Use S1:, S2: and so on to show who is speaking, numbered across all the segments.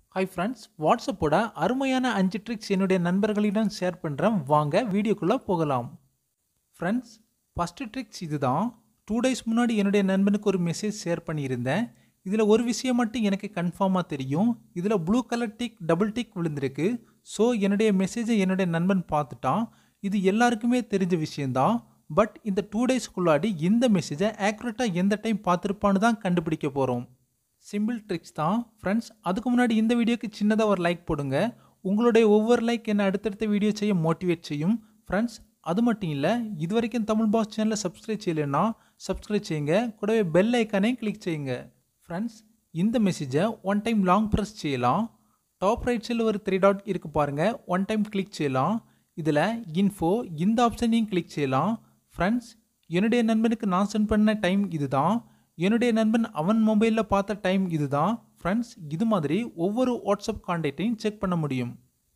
S1: hi friends வாட்ஸ்அப்போட அருமையான அஞ்சு tricks என்னுடைய நண்பர்களிடம் ஷேர் பண்ணுறேன் வாங்க வீடியோக்குள்ளே போகலாம் ஃப்ரெண்ட்ஸ் ஃபஸ்ட்டு ட்ரிக்ஸ் இதுதான் டூ டேஸ் முன்னாடி என்னுடைய நண்பனுக்கு ஒரு மெசேஜ் ஷேர் பண்ணியிருந்தேன் இதில் ஒரு விஷயம் மட்டும் எனக்கு கன்ஃபார்மாக தெரியும் இதில் blue colour tick double tick விழுந்திருக்கு ஸோ என்னுடைய மெசேஜை என்னுடைய நண்பன் பார்த்துட்டான் இது எல்லாருக்குமே தெரிஞ்ச விஷயந்தான் பட் இந்த டூ டேஸ்க்குள்ளாடி இந்த மெசேஜை ஆக்யூரேட்டாக எந்த டைம் பார்த்துருப்பான்னு தான் கண்டுபிடிக்க போகிறோம் சிம்பிள் ட்ரிக்ஸ் தான் ஃப்ரெண்ட்ஸ் அதுக்கு முன்னாடி இந்த வீடியோக்கு சின்னதாக ஒரு லைக் போடுங்க உங்களுடைய ஒவ்வொரு லைக் என்னை அடுத்தடுத்த வீடியோ செய்ய மோட்டிவேட் செய்யும் ஃப்ரெண்ட்ஸ் அது மட்டும் இல்லை இது வரைக்கும் தமிழ் பாஸ் சேனலை சப்ஸ்கிரைப் செய்யலைன்னா சப்ஸ்கிரைப் செய்யுங்க கூடவே பெல் ஐக்கானே கிளிக் செய்யுங்க ஃப்ரெண்ட்ஸ் இந்த மெசேஜை ஒன் டைம் லாங் ப்ரெஸ் செய்யலாம் டாப் ரைட் சைடில் ஒரு த்ரீ டாட் இருக்குது பாருங்கள் ஒன் டைம் கிளிக் செய்யலாம் இதில் இன்ஃபோ இந்த ஆப்ஷனையும் கிளிக் செய்யலாம் ஃப்ரெண்ட்ஸ் என்னுடைய நண்பனுக்கு நான் சென்ட் பண்ண டைம் இதுதான் என்னுடைய நண்பன் அவன் மொபைலில் பார்த்த டைம் இதுதான் ஃப்ரெண்ட்ஸ் இது மாதிரி ஒவ்வொரு வாட்ஸ்அப் கான்டாக்டையும் செக் பண்ண முடியும்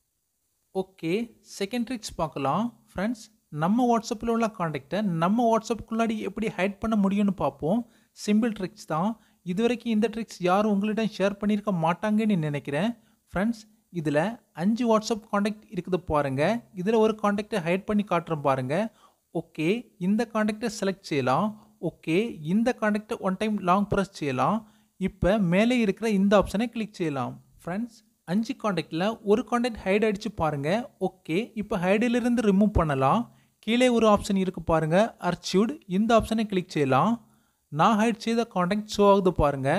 S1: ஓகே செகண்ட் ட்ரிக்ஸ் பார்க்கலாம் ஃப்ரெண்ட்ஸ் நம்ம வாட்ஸ்அப்பில் உள்ள காண்டாக்டை நம்ம வாட்ஸ்அப்புக்குள்ளாடி எப்படி ஹைட் பண்ண முடியும்னு பார்ப்போம் சிம்பிள் ட்ரிக்ஸ் தான் இது வரைக்கும் இந்த ட்ரிக்ஸ் யாரும் உங்களிடம் ஷேர் பண்ணியிருக்க மாட்டாங்கன்னு நினைக்கிறேன் ஃப்ரெண்ட்ஸ் இதில் அஞ்சு வாட்ஸ்அப் காண்டாக்ட் இருக்குது பாருங்கள் இதில் ஒரு காண்டாக்டை ஹைட் பண்ணி காட்டுறேன் பாருங்கள் ஓகே இந்த காண்டாக்டை செலக்ட் செய்யலாம் ஓகே இந்த காண்டாக்டை ஒன் டைம் லாங் ப்ரெஸ் செய்யலாம் இப்போ மேலே இருக்கிற இந்த ஆப்ஷனை கிளிக் செய்யலாம் ஃப்ரெண்ட்ஸ் அஞ்சு காண்டாக்டில் ஒரு காண்டாக்ட் ஹைட் அடித்து பாருங்கள் ஓகே இப்போ ஹைடிலிருந்து ரிமூவ் பண்ணலாம் கீழே ஒரு ஆப்ஷன் இருக்குது பாருங்கள் அர்ச்சியூட் இந்த ஆப்ஷனை கிளிக் செய்யலாம் நான் ஹைட் செய்த காண்டாக்ட் ஷோ ஆகுது பாருங்கள்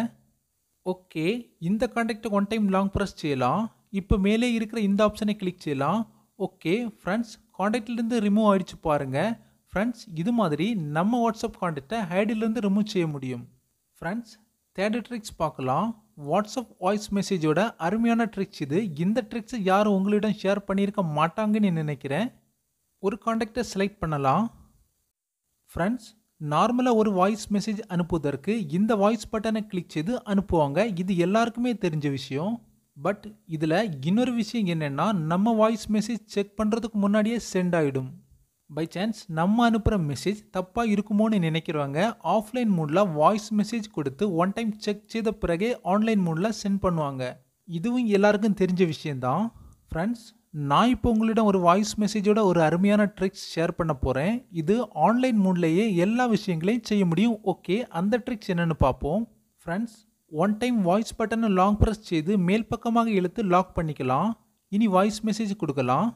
S1: ஓகே இந்த காண்டாக்டை ஒன் டைம் லாங் ப்ரெஸ் செய்யலாம் இப்போ மேலே இருக்கிற இந்த ஆப்ஷனை கிளிக் செய்யலாம் ஓகே ஃப்ரெண்ட்ஸ் காண்டாக்ட்லேருந்து ரிமூவ் ஆகிடுச்சு பாருங்கள் ஃப்ரெண்ட்ஸ் இது மாதிரி நம்ம வாட்ஸ்அப் காண்டாக்டை ஹைடிலேருந்து ரிமூவ் செய்ய முடியும் ஃப்ரெண்ட்ஸ் தேர்ட் ட்ரிக்ஸ் பார்க்கலாம் வாட்ஸ்அப் வாய்ஸ் மெசேஜோட அருமையான ட்ரிக்ஸ் இது இந்த ட்ரிக்ஸ் யாரும் உங்களிடம் ஷேர் பண்ணியிருக்க மாட்டாங்கன்னு நினைக்கிறேன் ஒரு காண்டாக்டை செலக்ட் பண்ணலாம் ஃப்ரெண்ட்ஸ் நார்மலாக ஒரு வாய்ஸ் மெசேஜ் அனுப்புவதற்கு இந்த வாய்ஸ் பட்டனை கிளிக் செய்து அனுப்புவாங்க இது எல்லாருக்குமே தெரிஞ்ச விஷயம் பட் இதில் இன்னொரு விஷயம் என்னென்னா நம்ம வாய்ஸ் மெசேஜ் செக் பண்ணுறதுக்கு முன்னாடியே சென்ட் ஆகிடும் பை சான்ஸ் நம்ம அனுப்புகிற மெசேஜ் தப்பாக இருக்குமோன்னு நினைக்கிறவங்க ஆஃப்லைன் மூடில் வாய்ஸ் மெசேஜ் கொடுத்து ஒன் டைம் செக் செய்த பிறகே ஆன்லைன் மூடில் சென்ட் பண்ணுவாங்க இதுவும் எல்லாருக்கும் தெரிஞ்ச விஷயந்தான் ஃப்ரெண்ட்ஸ் நான் இப்போ உங்களிடம் ஒரு வாய்ஸ் மெசேஜோட ஒரு அருமையான ட்ரிக்ஸ் ஷேர் பண்ண போகிறேன் இது ஆன்லைன் மூட்லேயே எல்லா விஷயங்களையும் செய்ய முடியும் ஓகே அந்த ட்ரிக்ஸ் என்னென்னு பார்ப்போம் ஃப்ரெண்ட்ஸ் ஒன் டைம் வாய்ஸ் பட்டனை லாங் ப்ரெஸ் செய்து மேல் பக்கமாக இழுத்து லாக் பண்ணிக்கலாம் இனி வாய்ஸ் மெசேஜ் கொடுக்கலாம்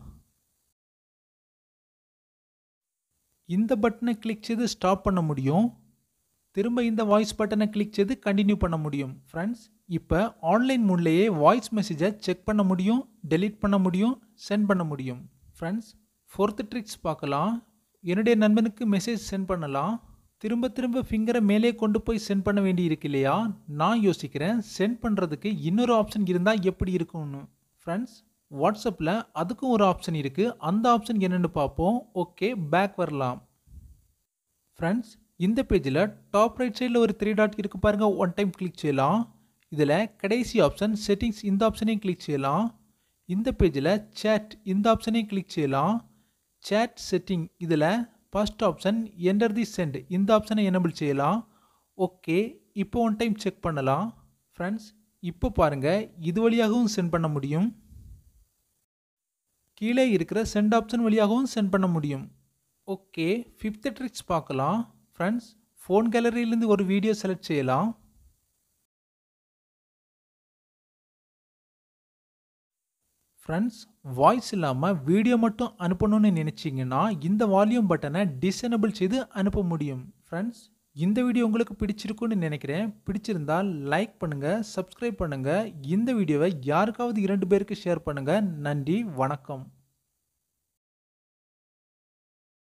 S1: இந்த பட்டனை கிளிக் செய்து ஸ்டாப் பண்ண முடியும் திரும்ப இந்த வாய்ஸ் பட்டனை கிளிக் செய்து கண்டினியூ பண்ண முடியும் ஃப்ரெண்ட்ஸ் இப்போ ஆன்லைன் மூட்லேயே வாய்ஸ் மெசேஜை செக் பண்ண முடியும் டெலீட் பண்ண முடியும் சென்ட் பண்ண முடியும் ஃப்ரெண்ட்ஸ் ஃபோர்த்து ட்ரிக்ஸ் பார்க்கலாம் என்னுடைய நண்பனுக்கு மெசேஜ் சென்ட் பண்ணலாம் திரும்ப திரும்ப ஃபிங்கரை மேலே கொண்டு போய் சென்ட் பண்ண வேண்டி இருக்கு இல்லையா நான் யோசிக்கிறேன் சென்ட் பண்ணுறதுக்கு இன்னொரு ஆப்ஷன் இருந்தால் எப்படி இருக்கும்னு ஃப்ரெண்ட்ஸ் வாட்ஸ்அப்பில் அதுக்கும் ஒரு ஆப்ஷன் இருக்குது அந்த ஆப்ஷன் என்னென்னு பார்ப்போம் ஓகே பேக் வரலாம் ஃப்ரெண்ட்ஸ் இந்த பேஜில் டாப் ரைட் சைடில் ஒரு த்ரீ டாட் இருக்குது பாருங்கள் ஒன் டைம் கிளிக் செய்யலாம் இதில் கடைசி ஆப்ஷன் செட்டிங்ஸ் இந்த ஆப்ஷனையும் கிளிக் செய்யலாம் இந்த பேஜில் சேட் இந்த ஃப்ரெண்ட்ஸ் கிளிக் செய்யலாம் சேட் செட்டிங் இதில் first option enter the send இந்த ஆப்ஷனை எனபிள் செய்யலாம் ஓகே இப்போ ஒன் டைம் செக் பண்ணலாம் ஃப்ரெண்ட்ஸ் இப்போ பாருங்கள் இது வழியாகவும் சென்ட் பண்ண முடியும் கீழே இருக்கிற சென்ட் ஆப்ஷன் வழியாகவும் சென்ட் பண்ண முடியும் ஓகே ஃபிஃப்த் ட்ரிக்ஸ் பார்க்கலாம் ஃப்ரெண்ட்ஸ் ஃபோன் கேலரியிலேருந்து ஒரு வீடியோ செலக்ட் செய்யலாம் ஃப்ரெண்ட்ஸ் வாய்ஸ் இல்லாமல் வீடியோ மட்டும் அனுப்பணும்னு நினச்சிங்கன்னா இந்த வால்யூம் பட்டனை டிசேனபிள் செய்து அனுப்ப முடியும் ஃப்ரெண்ட்ஸ் இந்த வீடியோ உங்களுக்கு பிடிச்சிருக்குன்னு நினைக்கிறேன் பிடிச்சிருந்தால் லைக் பண்ணுங்கள் சப்ஸ்கிரைப் பண்ணுங்கள் இந்த வீடியோவை யாருக்காவது இரண்டு பேருக்கு ஷேர் பண்ணுங்கள் நன்றி வணக்கம்